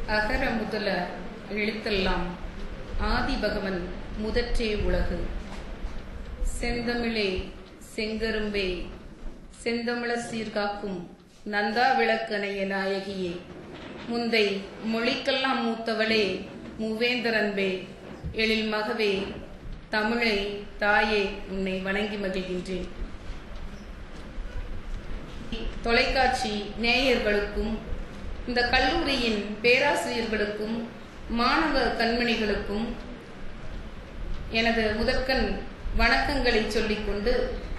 அகர முதல எழுத்தெல்லாம் ஆதி பகவன் முதற்றே உலகு செந்தமிழே செங்கரும்பே செந்தமிழர் சீர்காக்கும் நந்தா விளக்கணைய நாயகியே முந்தை மொழிக்கெல்லாம் மூத்தவளே மூவேந்தரன்பே எழில் மகவே தமிழே தாயே உன்னை வணங்கி மகிழ்கின்றேன் தொலைக்காட்சி நேயர்களுக்கும் இந்த கல்லூரியின் பேராசிரியர்களுக்கும் மாணவ கண்மணிகளுக்கும் எனது முதற்கண் வணக்கங்களை சொல்லிக்கொண்டு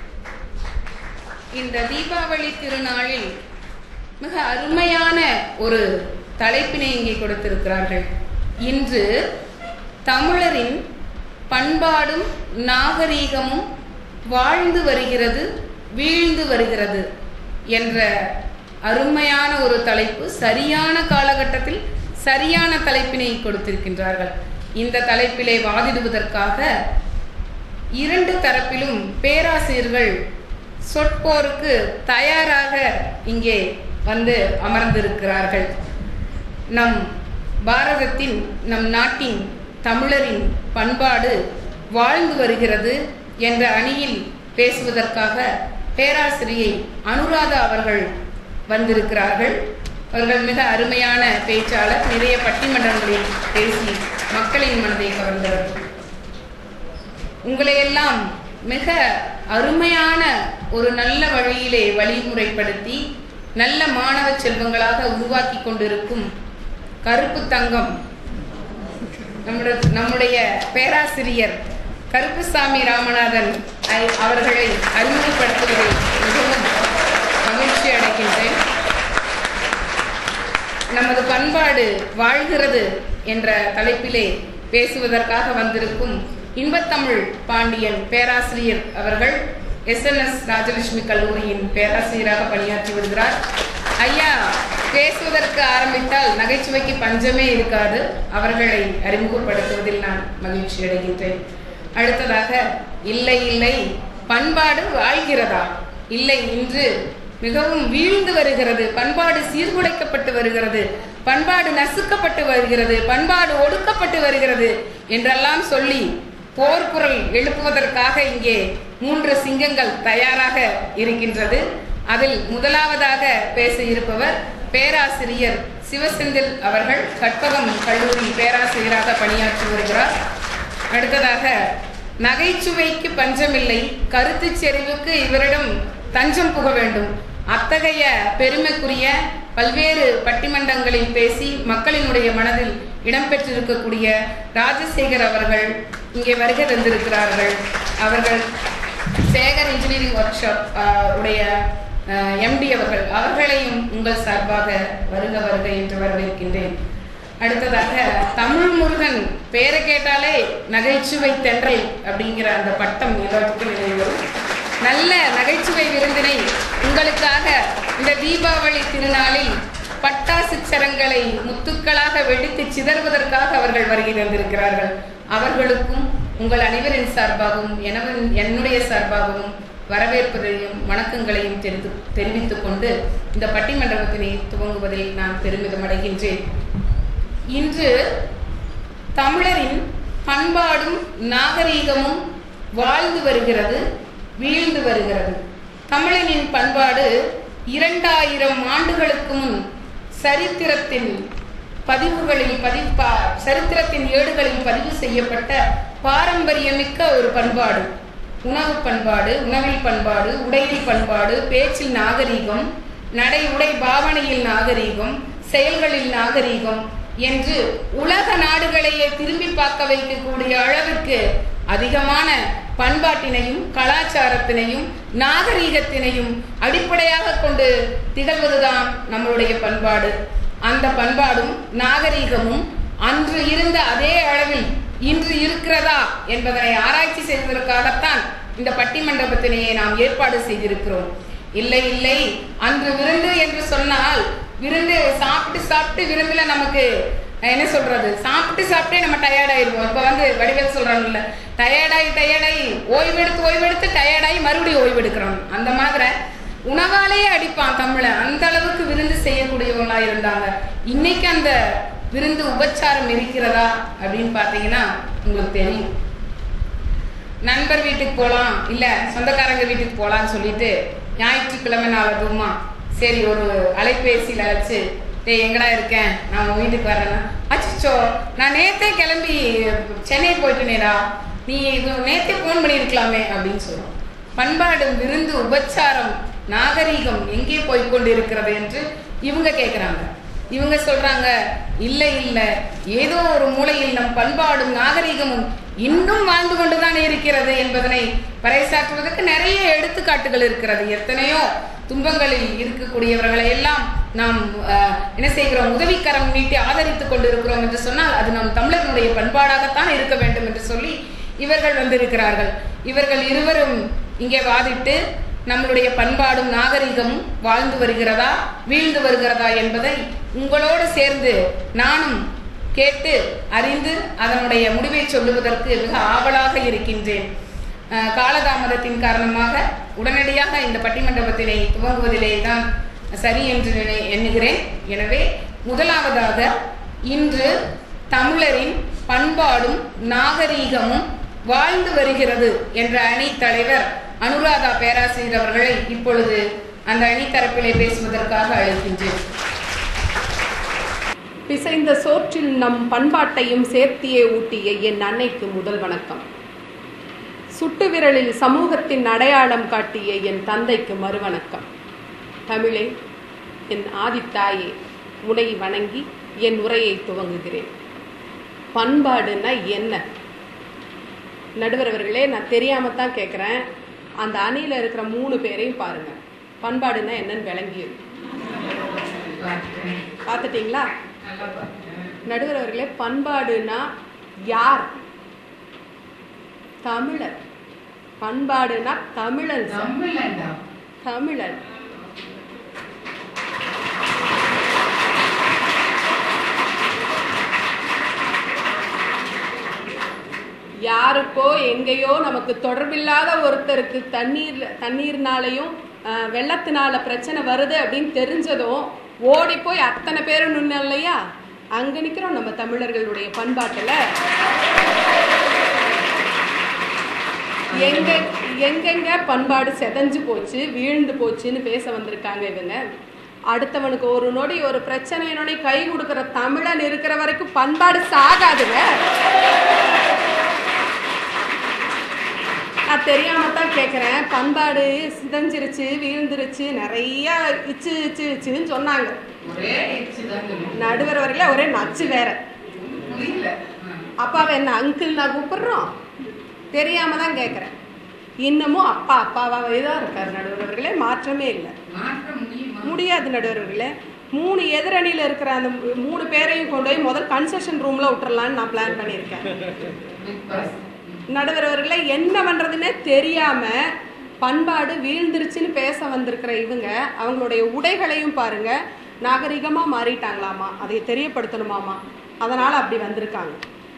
இந்த தீபாவளி திருநாளில் மிக அருமையான ஒரு தலைப்பினை இங்கே கொடுத்திருக்கிறார்கள் இன்று தமிழரின் பண்பாடும் நாகரீகமும் வாழ்ந்து வருகிறது வீழ்ந்து வருகிறது என்ற அருமையான ஒரு தலைப்பு சரியான காலகட்டத்தில் சரியான தலைப்பினை கொடுத்திருக்கின்றார்கள் இந்த தலைப்பிலே வாதிடுவதற்காக இரண்டு தரப்பிலும் பேராசிரியர்கள் சொற்போருக்கு தயாராக இங்கே வந்து அமர்ந்திருக்கிறார்கள் நம் பாரதத்தின் நம் நாட்டின் தமிழரின் பண்பாடு வாழ்ந்து வருகிறது என்ற அணியில் பேசுவதற்காக பேராசிரியை அனுராதா அவர்கள் வந்திருக்கிறார்கள் அவர்கள் மிக அருமையான பேச்சாளர் நிறைய பட்டிமன்றங்களில் பேசி மக்களின் மனதை கவர்ந்தவர் உங்களையெல்லாம் மிக அருமையான ஒரு நல்ல வழியிலே வழிமுறைப்படுத்தி நல்ல மாணவ செல்வங்களாக உருவாக்கி கொண்டிருக்கும் கருப்பு தங்கம் நம்முடைய நம்முடைய பேராசிரியர் கருப்புசாமி ராமநாதன் ஐ- அவர்களை அறிமுகப்படுத்துவதில் மிகவும் மகிழ்ச்சி அடைகின்றேன் நமது பண்பாடு வாழ்கிறது என்ற தலைப்பிலே பேசுவதற்காக வந்திருக்கும் இன்பத்தமிழ் பாண்டியன் பேராசிரியர் அவர்கள் எஸ்என்எஸ் ராஜலட்சுமி கல்லூரியின் பேராசிரியராக பணியாற்றி வருகிறார் ஐயா பேசுவதற்கு ஆரம்பித்தால் நகைச்சுவைக்கு பஞ்சமே இருக்காது அவர்களை அறிமுகப்படுத்துவதில் நான் மகிழ்ச்சி அடைகின்றேன் அடுத்ததாக இல்லை இல்லை பண்பாடு வாழ்கிறதா இல்லை இன்று மிகவும் வீழ்ந்து வருகிறது பண்பாடு சீர்குலைக்கப்பட்டு வருகிறது பண்பாடு நசுக்கப்பட்டு வருகிறது பண்பாடு ஒடுக்கப்பட்டு வருகிறது என்றெல்லாம் சொல்லி போர்க்குரல் எழுப்புவதற்காக இங்கே மூன்று சிங்கங்கள் தயாராக இருக்கின்றது அதில் முதலாவதாக பேச இருப்பவர் பேராசிரியர் சிவசெந்தில் அவர்கள் கற்பகம் கல்லூரி பேராசிரியராக பணியாற்றி வருகிறார் அடுத்ததாக நகைச்சுவைக்கு பஞ்சமில்லை கருத்து செறிவுக்கு இவரிடம் தஞ்சம் புக வேண்டும் அத்தகைய பெருமைக்குரிய பல்வேறு பட்டிமன்றங்களில் பேசி மக்களினுடைய மனதில் இடம்பெற்றிருக்கக்கூடிய ராஜசேகர் அவர்கள் இங்கே வருகை தந்திருக்கிறார்கள் அவர்கள் சேகர் இன்ஜினியரிங் ஒர்க் ஷாப் உடைய எம்டி அவர்கள் அவர்களையும் உங்கள் சார்பாக வருக வருக என்று வரவேற்கின்றேன் அடுத்ததாக தமிழ் முருகன் பேரை கேட்டாலே நகைச்சுவை தென்றல் அப்படிங்கிற அந்த பட்டம் எல்லாத்துக்கும் நினைவு வரும் நல்ல நகைச்சுவை விருந்தினை உங்களுக்காக இந்த தீபாவளி திருநாளில் பட்டாசு சரங்களை முத்துக்களாக வெடித்து சிதறுவதற்காக அவர்கள் வருகை தந்திருக்கிறார்கள் அவர்களுக்கும் உங்கள் அனைவரின் சார்பாகவும் எனவன் என்னுடைய சார்பாகவும் வரவேற்பதையும் வணக்கங்களையும் தெரிந்து தெரிவித்துக் கொண்டு இந்த பட்டிமன்றத்தினை துவங்குவதில் நான் பெருமிதம் அடைகின்றேன் இன்று தமிழரின் பண்பாடும் நாகரீகமும் வாழ்ந்து வருகிறது வீழ்ந்து வருகிறது தமிழனின் பண்பாடு இரண்டாயிரம் ஆண்டுகளுக்கு முன் சரித்திரத்தின் பதிவுகளில் பதிப்பா சரித்திரத்தின் ஏடுகளில் பதிவு செய்யப்பட்ட பாரம்பரியமிக்க ஒரு பண்பாடு உணவு பண்பாடு உணவில் பண்பாடு உடையில் பண்பாடு பேச்சில் நாகரீகம் நடை உடை பாவனையில் நாகரீகம் செயல்களில் நாகரீகம் என்று உலக நாடுகளையே திரும்பி பார்க்க வைக்கக்கூடிய அளவிற்கு அதிகமான பண்பாட்டினையும் கலாச்சாரத்தினையும் நாகரீகத்தினையும் அடிப்படையாக கொண்டு திகழ்வதுதான் நம்மளுடைய பண்பாடு அந்த பண்பாடும் நாகரீகமும் அன்று இருந்த அதே அளவில் இன்று இருக்கிறதா என்பதனை ஆராய்ச்சி செய்வதற்காகத்தான் இந்த பட்டிமண்டபத்தினையே நாம் ஏற்பாடு செய்திருக்கிறோம் இல்லை இல்லை அன்று விருந்து என்று சொன்னால் விருந்து சாப்பிட்டு சாப்பிட்டு விருந்துல நமக்கு என்ன சொல்றது சாப்பிட்டு சாப்பிட்டே நம்ம டயர்ட் ஆயிருவோம் இப்ப வந்து வடிவேல் சொல்றாங்கல்ல டயர்டாகி டயர்டாகி ஓய்வெடுத்து ஓய்வெடுத்து டயர்டாகி மறுபடியும் ஓய்வெடுக்கிறோம் அந்த மாதிரி உணவாலேயே அடிப்பான் தமிழை அந்த அளவுக்கு விருந்து செய்யக்கூடியவங்களா இருந்தாங்க இன்னைக்கு அந்த விருந்து உபச்சாரம் இருக்கிறதா அப்படின்னு பார்த்தீங்கன்னா உங்களுக்கு தெரியும் நண்பர் வீட்டுக்கு போகலாம் இல்லை சொந்தக்காரங்க வீட்டுக்கு போகலான்னு சொல்லிட்டு ஞாயிற்றுக்கிழமை நாள் அதுவுமா சரி ஒரு அலைபேசியில் அழைச்சு டேய் எங்கடா இருக்கேன் நான் உன் வீட்டுக்கு வரேன்னா அச்சோ நான் நேத்தே கிளம்பி சென்னை போயிட்டேனேடா நீ இது நேத்தே ஃபோன் பண்ணியிருக்கலாமே அப்படின்னு சொல்லுவோம் பண்பாடு விருந்து உபச்சாரம் நாகரீகம் எங்கே போய் கொண்டு இருக்கிறது என்று இவங்க கேட்குறாங்க இவங்க சொல்றாங்க இல்லை இல்லை ஏதோ ஒரு மூலையில் நம் பண்பாடும் நாகரீகமும் இன்னும் வாழ்ந்து கொண்டுதான் இருக்கிறது என்பதனை பறைசாற்றுவதற்கு நிறைய எடுத்துக்காட்டுகள் இருக்கிறது எத்தனையோ துன்பங்களில் இருக்கக்கூடியவர்களை எல்லாம் நாம் அஹ், என்ன செய்கிறோம் உதவிக்கரம் நீட்டி ஆதரித்துக் கொண்டிருக்கிறோம் என்று சொன்னால் அது நம் தமிழர்களுடைய பண்பாடாகத்தான் இருக்க வேண்டும் என்று சொல்லி இவர்கள் வந்திருக்கிறார்கள் இவர்கள் இருவரும் இங்கே வாதிட்டு நம்மளுடைய பண்பாடும் நாகரிகமும் வாழ்ந்து வருகிறதா வீழ்ந்து வருகிறதா என்பதை உங்களோடு சேர்ந்து நானும் கேட்டு அறிந்து அதனுடைய முடிவை சொல்லுவதற்கு மிக ஆவலாக இருக்கின்றேன் அஹ், காலதாமதத்தின் காரணமாக உடனடியாக இந்த பட்டிமண்டபத்தினை துவங்குவதிலே தான் சரி என்று நினை எண்ணுகிறேன் எனவே முதலாவதாக இன்று தமிழரின் பண்பாடும் நாகரீகமும் வாழ்ந்து வருகிறது என்ற அணி தலைவர் அனுராதா பேராசிரியர் அவர்களை இப்பொழுது அந்த அணி தரப்பிலே பேசுவதற்காக அழைக்கின்றேன் பிசைந்த சோற்றில் நம் பண்பாட்டையும் சேர்த்தியே ஊட்டிய என் அன்னைக்கு முதல் வணக்கம் சுட்டு விரலில் சமூகத்தின் அடையாளம் காட்டிய என் தந்தைக்கு மறுவணக்கம் தமிழே என் ஆதித்தாயே உனை வணங்கி என் உரையை துவங்குகிறேன் பண்பாடுன்னா என்ன நடுவர் அவர்களே நான் தெரியாம தான் கேட்குறேன் அந்த அணியில் இருக்கிற மூணு பேரையும் பாருங்க பண்பாடுன்னா என்னன்னு விளங்கியது பார்த்துட்டீங்களா நடுவர் அவர்களே பண்பாடுனா யார் தமிழர் பண்பாடுனா தமிழன் சார். தமிழன் யாருக்கோ எங்கேயோ நமக்கு தொடர்பில்லாத ஒருத்தருக்கு தண்ணீர் தண்ணீர்னாலையும் ஆஹ், வெள்ளத்தினால பிரச்சனை வருது அப்படின்னு தெரிஞ்சதும் ஓடி போய் அத்தனை பேரும் நின்னோம் இல்லையா அங்க நிக்கிறோம் நம்ம தமிழர்களுடைய பண்பாட்டுல எங்க எங்கெங்க பண்பாடு செதஞ்சு போச்சு வீழ்ந்து போச்சுன்னு பேச வந்திருக்காங்க இவங்க அடுத்தவனுக்கு ஒரு நொடி ஒரு பிரச்சனை நொடி கை கொடுக்கிற தமிழன் இருக்கிற வரைக்கும் பண்பாடு சாகாதுங்க நான் தெரியாம தான் கேட்குறேன் பண்பாடு சிதஞ்சிருச்சு வீழ்ந்துருச்சு நிறைய இச்சு இச்சு இச்சுன்னு சொன்னாங்க ஒரே எச்சுதாங்க. நடுவர் வரையில ஒரே நச்சு வேற புரியல அப்பாவை என்ன அங்கிள் நான் கூப்பிடுறோம் தெரியாம தான் கேட்குறேன் இன்னமும் அப்பா அப்பாவாகவே தான் இருக்கார் நடுவர் அவர்களே மாற்றமே இல்லை மாற்ற முடியுமா முடியாது நடுவர் அவர்களே மூணு எதிரணியில் இருக்கிற அந்த மூ- மூணு பேரையும் கொண்டு போய் முதல் கன்செஷன் ரூம்ல விட்டுறலான்னு நான் பிளான் பண்ணியிருக்கேன் பிக் பாஸ் நடுவர் அவர்களே என்ன பண்றதுன்னே தெரியாம பண்பாடு வீழ்ந்துருச்சுன்னு பேச வந்திருக்கிற இவங்க அவங்களுடைய உடைகளையும் பாருங்க நாகரிகமா மாறிட்டாங்களாமா அதை தெரியப்படுத்தணுமாமா அதனால அப்படி வந்திருக்காங்க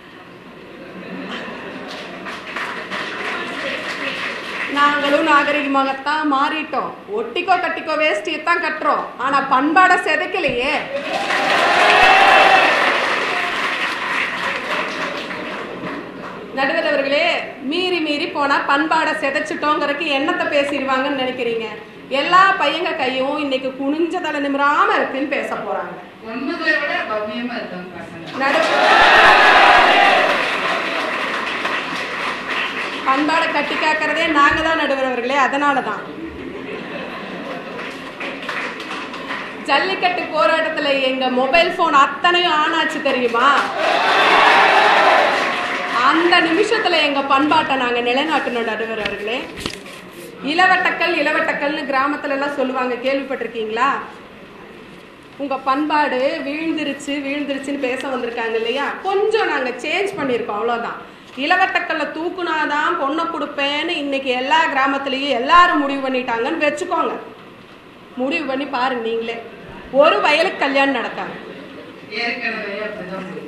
நாங்களும் நாகரிகமாகத்தான் மாறிட்டோம் ஒட்டிக்கோ கட்டிக்கோ வேஷ்டியை தான் கட்டுறோம் ஆனா பண்பாடை செதைக்கலையே நடுவர் அவர்களே மீறி மீறி போனா பண்பாடை செதைச்சிட்டோங்கிறதுக்கு என்னத்தை பேசிடுவாங்கன்னு நினைக்கிறீங்க எல்லா பையங்க கையும் இன்னைக்கு குனிஞ்ச தலை நிமிராம இருக்குன்னு பேச போறாங்க ஒண்ணுகளை விட பவ்யமா இருக்காங்க பசங்க நடு பண்பாடை கட்டி காக்கிறதே நாங்க தான் நடுவர் அவர்களே அதனால தான் ஜல்லிக்கட்டு போராட்டத்துல எங்க மொபைல் போன் அத்தனையும் ஆன் ஆச்சு தெரியுமா அந்த நிமிஷத்துல எங்க பண்பாட்டை நாங்க நிலைநாட்டணும் நடுவர் அவர்களே இளவட்டக்கல் இளவட்டக்கல்னு கிராமத்துல எல்லாம் சொல்லுவாங்க கேள்விப்பட்டிருக்கீங்களா உங்க பண்பாடு வீழ்ந்துருச்சு வீழ்ந்துருச்சுன்னு பேச வந்திருக்காங்க இல்லையா கொஞ்சம் நாங்க சேஞ்ச் பண்ணியிருக்கோம் அவ்வளவுதான் இளவட்டக்கல்ல தூக்குனாதான் பொண்ணை கொடுப்பேன்னு இன்னைக்கு எல்லா கிராமத்துலயும் எல்லாரும் முடிவு பண்ணிட்டாங்கன்னு வச்சுக்கோங்க முடிவு பண்ணி பாருங்க நீங்களே ஒரு வயலுக்கு கல்யாணம் நடக்காங்க ஏற்கனவே அப்படிதான் போயிடுச்சு.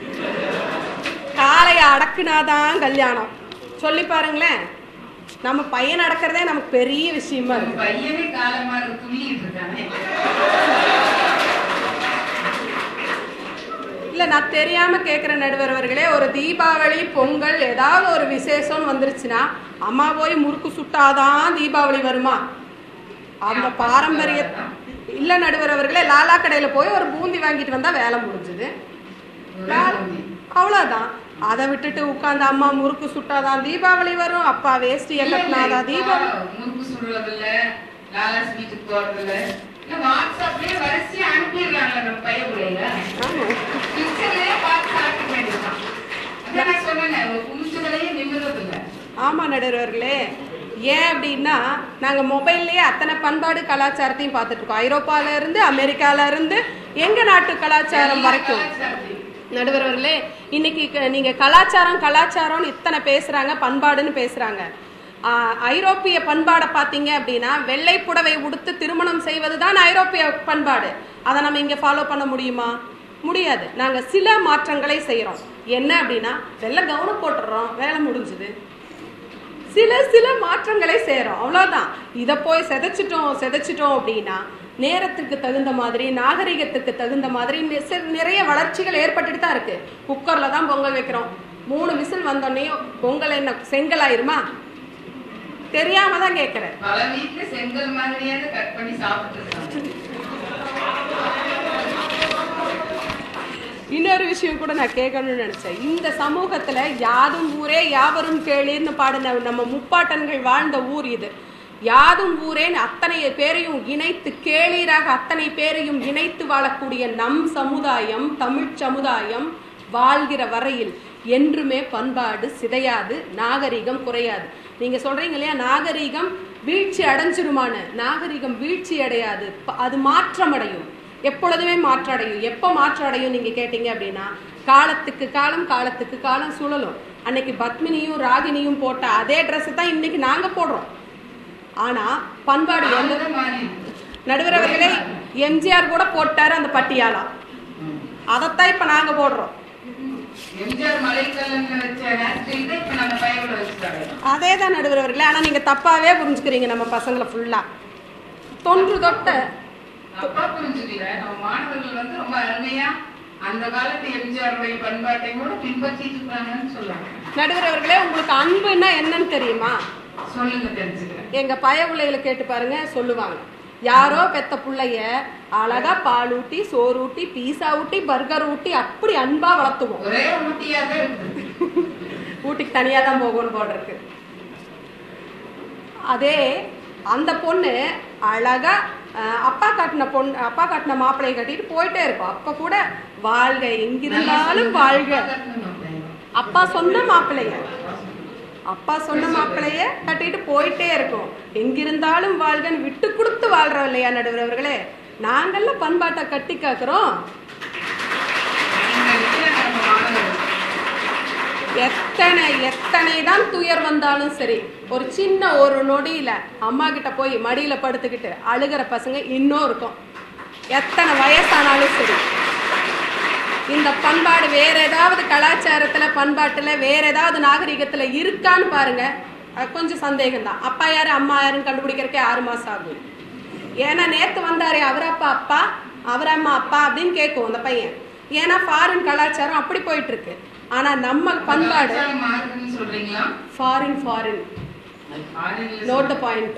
காளையை அடக்குனாதான் கல்யாணம் சொல்லி பாருங்களேன் நம்ம பையன் அடக்கிறதே நமக்கு பெரிய விஷயமா நம்ம இருக்கு பையனே காலமா துள்ளிட்டு இருக்கானே இல்ல நான் தெரியாம கேக்குற நடுவர் அவர்களே ஒரு தீபாவளி பொங்கல் ஏதாவது ஒரு விசேஷம் வந்துருச்சுன்னா அம்மா போய் முறுக்கு சுட்டாதான் தீபாவளி வருமா அந்த பாரம்பரிய இல்ல நடுவர் அவர்களே லாலா கடையில போய் ஒரு பூந்தி வாங்கிட்டு வந்தா வேலை முடிஞ்சுது ஒரே பூந்தி. அவ்வளவுதான் அதை விட்டுட்டு உட்கார்ந்து அம்மா முறுக்கு சுட்டாதான் தீபாவளி வரும் அப்பா வேஷ்டியை இல்ல, இல்ல, கட்டினாதான் இப்போ தீபாவளி முறுக்கு சுடுறது இல்ல லாலாஸ் வீட்டுக்கு போறது இல்ல இல்ல வாட்ஸ்அப்லயே வரிசையா அனுப்பிடுறாங்கல்ல நம்ம பையன் ஆமா. கிச்சன்லயே பார்த்து சாப்பிட வேண்டியதுதான் அதான் நான் சொன்னேனே ஒரு குமிச்சுகளையே நிமிர்றது இல்ல ஆமா நடுவர்களே ஏன் அப்படின்னா நாங்க மொபைல்லயே அத்தனை பண்பாடு கலாச்சாரத்தையும் பார்த்துட்டு இருக்கோம் ஐரோப்பால இருந்து அமெரிக்கால இருந்து எங்க நாட்டு கலாச்சாரம் வரைக்கும் நடுவர்களே இன்னைக்கு க- நீங்க கலாச்சாரம் கலாச்சாரம்னு இத்தனை பேசுறாங்க பண்பாடுன்னு பேசுறாங்க ஆஹ், ஐரோப்பிய பண்பாடை பார்த்தீங்க அப்படின்னா வெள்ளை புடவை உடுத்து திருமணம் செய்வதுதான் ஐரோப்பிய பண்பாடு அதை நம்ம இங்க ஃபாலோ பண்ண முடியுமா முடியாது நாங்க சில மாற்றங்களை செய்றோம் என்ன அப்படின்னா வெள்ளை கவுனம் போட்டுடுறோம் வேலை முடிஞ்சுது சில சில மாற்றங்களை செய்கிறோம் அவ்வளோதான் இதை போய் செதைச்சிட்டோம் செதைச்சிட்டோம் அப்படின்னா நேரத்துக்கு தகுந்த மாதிரி நாகரிகத்துக்கு தகுந்த மாதிரி நி- சி- நிறைய வளர்ச்சிகள் ஏற்பட்டுட்டு தான் இருக்கு குக்கரில் தான் பொங்கல் வைக்கிறோம் மூணு விசில் வந்தோடனே பொங்கல் என்ன செங்கல் ஆயிருமா தெரியாம தான் கேட்குறேன் பல வீட்டுல செங்கல் மாதிரியாவது கட் பண்ணி சாப்பிட்டு இருக்காங்க இன்னொரு விஷயம் கூட நான் கேட்கணும்னு நினைச்சேன் இந்த சமூகத்துல யாதும் ஊரே யாவரும் கேளீர்னு பாடின நம்ம முப்பாட்டன்கள் வாழ்ந்த ஊர் இது யாதும் ஊரேன்னு அத்தனை பேரையும் இணைத்து கேளீராக அத்தனை பேரையும் இணைத்து வாழக்கூடிய நம் சமுதாயம் தமிழ் சமுதாயம் வாழ்கிற வரையில் என்றுமே பண்பாடு சிதையாது நாகரிகம் குறையாது நீங்க சொல்றீங்க இல்லையா நாகரிகம் வீழ்ச்சி அடைஞ்சிருமான்னு நாகரிகம் வீழ்ச்சி அடையாது ப- அது மாற்றமடையும் எப்பொழுதுமே மாற்றடையும் எப்போ மாற்றடையும் நீங்க கேட்டீங்க அப்படின்னா காலத்துக்கு காலம் காலத்துக்கு காலம் சுழலும் அன்னைக்கு பத்மினியும் ராகினியும் போட்ட அதே ட்ரெஸ் தான் இன்னைக்கு நாங்க போடுறோம் ஆனா பண்பாடு எந்த நாங்களும் மாறி இருக்கு. நடுவர் அவர்களே எம்ஜிஆர் கூட போட்டாரு அந்த பட்டியாலா அதைத்தான் இப்ப நாங்க போடுறோம் எம்ஜிஆர் மலைக்கல்லன்ல வச்ச ஹேர் ஸ்டைல் தான் இப்ப நம்ம பையன் வச்சுட்டாங்க அதே தான் நடுவர் அவர்களே ஆனா நீங்க தப்பாவே புரிஞ்சுக்கிறீங்க நம்ம பசங்களை ஃபுல்லா தொன்று தொட்ட தப்பா புரிஞ்சுக்கல நம்ம மாணவர்கள் வந்து ரொம்ப அருமையா அந்த காலத்து எம்ஜிஆருடைய பண்பாட்டை கூட பின்பற்றிட்டு இருக்காங்கன்னு சொல்றாங்க நடுவர் அவர்களே உங்களுக்கு அன்புன்னா என்னன்னு தெரியுமா சொல்லுங்க தெரிஞ்சுக்கிறேன் எங்க பய பிள்ளைகளை கேட்டு பாருங்க சொல்லுவாங்க யாரோ பெத்த புள்ளைய அழகா பால் ஊட்டி சோறு ஊட்டி பீஸா ஊட்டி பர்கர் ஊட்டி அப்படி அன்பா வளர்த்துவோம் ஒரே ஊட்டியா தான் இருக்குது ஊட்டிக்கு தனியா தான் போகணும் போல இருக்கு அதே அந்த பொண்ணு அழகா அஹ், அப்பா காட்டின பொண்ணு அப்பா காட்டின மாப்பிள்ளையை கட்டிட்டு போயிட்டே இருக்கும் அப்ப கூட வாழ்க எங்கிருந்தாலும் வாழ்க அப்பா சொன்ன மாப்பிள்ளைய அப்பா சொன்ன மாப்பிள்ளைய கட்டிட்டு போயிட்டே இருக்கும் எங்கிருந்தாலும் வாழ்கன்னு விட்டு கொடுத்து வாழ்றோம் இல்லையா நடுவர் அவர்களே நாங்கள்ல பண்பாட்டை கட்டி காக்குறோம் இந்த இடத்துல நம்ம மாணவர்கள் எத்தனை எத்தனை தான் துயர் வந்தாலும் சரி ஒரு சின்ன ஒரு நொடியில அம்மா கிட்ட போய் மடியில படுத்துக்கிட்டு அழுகிற பசங்க இன்னும் இருக்கும் எத்தனை வயசானாலும் சரி இந்த பண்பாடு வேற ஏதாவது கலாச்சாரத்துல பண்பாட்டுல வேற ஏதாவது நாகரிகத்துல இருக்கான்னு பாருங்க அது கொஞ்சம் சந்தேகம் தான் அப்பா யாரு அம்மா யாருன்னு கண்டுபிடிக்கிறதுக்கே ஆறு மாசம் ஆகும் ஏன்னா நேத்து வந்தாரே அவர் அப்பா அப்பா அவர் அம்மா அப்பா அப்படின்னு கேட்கும் அந்த பையன் ஏன்னா ஃபாரின் கலாச்சாரம் அப்படி போயிட்டு இருக்கு ஆனா நம்ம பண்பாடு கலாச்சாரம் மாறுதுன்னு சொல்றீங்களா ஃபாரின் ஃபாரின் ஆரியன்ல நோட் த பாயிண்ட்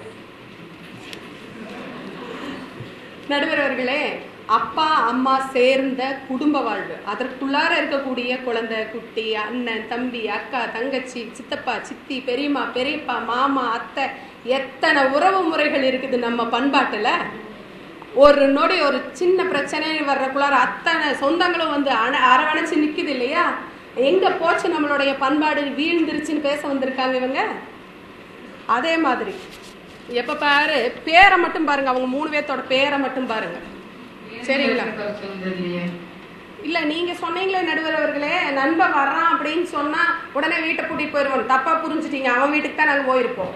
நடுவரவர்களே அப்பா அம்மா சேர்ந்த குடும்ப வாழ்வு அதற்குள்ளார இருக்கக்கூடிய குழந்தை குட்டி அண்ணன் தம்பி அக்கா தங்கச்சி சித்தப்பா சித்தி பெரியம்மா பெரியப்பா மாமா அத்தை எத்தனை உறவு முறைகள் இருக்குது நம்ம பண்பாட்டுல ஒரு நொடி ஒரு சின்ன பிரச்சனை வர்றக்குள்ளார அத்தனை சொந்தங்களும் வந்து அண- அரவணைச்சு நிக்குது இல்லையா எங்க போச்சு நம்மளுடைய பண்பாடு வீழ்ந்துருச்சுன்னு பேச வந்திருக்காங்க இவங்க அதே மாதிரி எப்ப பாரு பேரை மட்டும் பாருங்க அவங்க மூணு பேர்த்தோட பேரை மட்டும் பாருங்க சரிங்களா தெரியலையே இல்ல நீங்க சொன்னீங்களே நடுவர் அவர்களே நண்பன் வர்றான் அப்படின்னு சொன்னா உடனே வீட்டை கூட்டிட்டு போயிருவோம் தப்பா புரிஞ்சுட்டீங்க அவன் வீட்டுக்கு தான் நாங்க போயிருப்போம்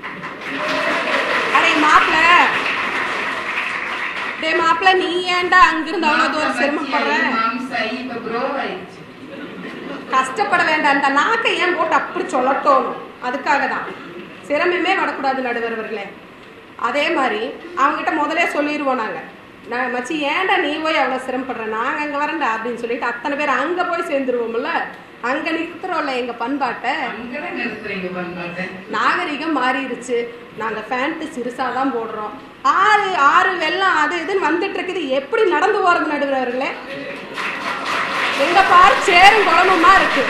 அரே மாப்பிள டே மாப்பிள நீ ஏன்டா அங்கிருந்து அவ்வளவு தூரம் சிரமப்படுற மாம்சாயி இப்ப ப்ரோ ஆயிடுச்சு கஷ்டப்பட வேண்டாம் இந்த நாக்கை ஏன் போட்டு அப்படி சொல்லட்டோம் அதுக்காக தான் சிரமமே வரக்கூடாது நடுவர்களே அதே மாதிரி அவங்ககிட்ட முதலே சொல்லிடுவோம் நாங்க நான் மச்சி ஏன்டா நீ போய் அவ்வளோ சிரமப்படுற நாங்கள் அங்கே வரேன்டா அப்படின்னு சொல்லிட்டு அத்தனை பேர் அங்கே போய் சேர்ந்துருவோம்ல அங்கே நிறுத்துறோம்ல எங்கள் பண்பாட்டை அங்கதான் நிறுத்துறீங்க பண்பாட்டை நாகரிகம் மாறிடுச்சு நாங்கள் ஃபேண்ட்டு சிறுசாக தான் போடுறோம் ஆறு ஆறு வெள்ளம் அது இதுன்னு வந்துட்டு இருக்குது எப்படி நடந்து போகிறது நடுவர்களே எங்க பாரு சேரும் குழம்புமா இருக்கு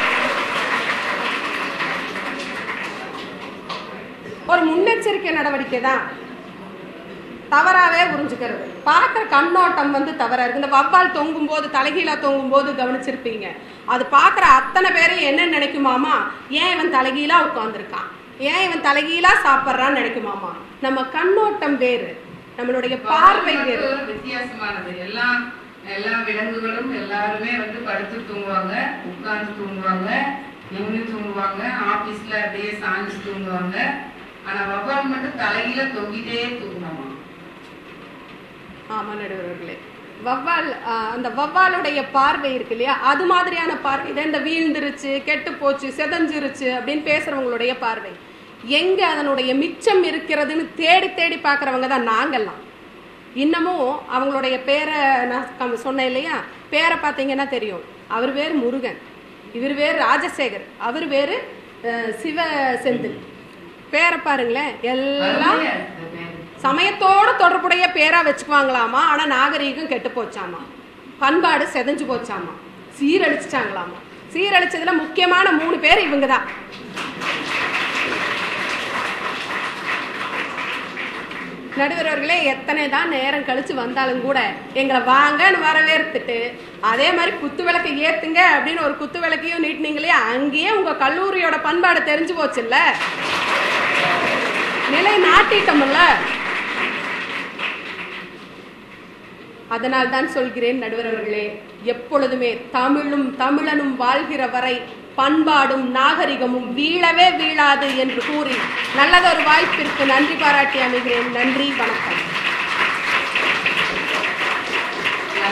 ஒரு முன்னெச்சரிக்கை நடவடிக்கை தான் தவறாவே புரிஞ்சுக்கிறது பார்க்குற கண்ணோட்டம் வந்து தவறா இருக்கு இந்த வவ்வால் தொங்கும் போது தலைகீழா தொங்கும் போது கவனிச்சிருப்பீங்க அது பார்க்குற அத்தனை பேரும் என்ன நினைக்குமாமா ஏன் இவன் தலைகீழா உட்காந்துருக்கான் ஏன் இவன் தலைகீழா சாப்பிட்றான்னு நினைக்குமாமா நம்ம கண்ணோட்டம் வேறு நம்மளுடைய பார்வை வேறு ஒரு வித்தியாசமானது எல்லா எல்லா விலங்குகளும் எல்லாருமே வந்து படுத்து தூங்குவாங்க உட்கார்ந்து தூங்குவாங்க நின்று தூங்குவாங்க ஆபீஸ்ல அப்படியே சாஞ்சு தூங்குவாங்க ஆனா வவ்வால் மட்டும் தலையில தொங்கிட்டே தூங்குவாமா ஆமா நடுவர்களே வவ்வால் ஆஹ், அந்த வவ்வாலுடைய பார்வை இருக்கு இல்லையா அது மாதிரியான பார்வை தான் இந்த வீழ்ந்துருச்சு கெட்டு போச்சு செதஞ்சிருச்சு அப்படின்னு பேசுறவங்களுடைய பார்வை எங்க அதனுடைய மிச்சம் இருக்கிறதுன்னு தேடி தேடி பார்க்கறவங்க தான் நாங்கெல்லாம் இன்னமும் அவங்களுடைய பேரை நான் கம்- சொன்னேன் இல்லையா பேரை பார்த்தீங்கன்னா தெரியும் அவர் பேர் முருகன் இவர் பேர் ராஜசேகர் அவர் பேர் அஹ், சிவ செந்தில் பேரை பாருங்களேன் எல்லாம் அருமையா இருக்கு பேரு. சமயத்தோட தொடர்புடைய பேரா வச்சுக்குவாங்களாமா ஆனா நாகரீகம் கெட்டு போச்சாமா பண்பாடு செதஞ்சு போச்சாமா சீரழிச்சிட்டாங்களாமா சீரழிச்சதுல முக்கியமான மூணு பேர் இவங்க தான் நடுவர்களே எத்தனை தான் நேரம் கழிச்சு வந்தாலும் கூட எங்களை வாங்கன்னு வரவேற்றுட்டு அதே மாதிரி குத்து விளக்கை ஏத்துங்க அப்படின்னு ஒரு குத்து விளக்கையும் நீட்டினீங்களே அங்கேயே உங்க கல்லூரியோட பண்பாடு தெரிஞ்சு போச்சுல்ல நிலை நாட்டிட்டோம்ல அதனால் தான் சொல்கிறேன் நடுவர் அவர்களே எப்பொழுதுமே தமிழும் தமிழனும் வாழ்கிற வரை பண்பாடும் நாகரிகமும் வீழவே வீழாது என்று கூறி நல்லதொரு வாய்ப்பிற்கு நன்றி பாராட்டி அமைகிறேன் நன்றி வணக்கம்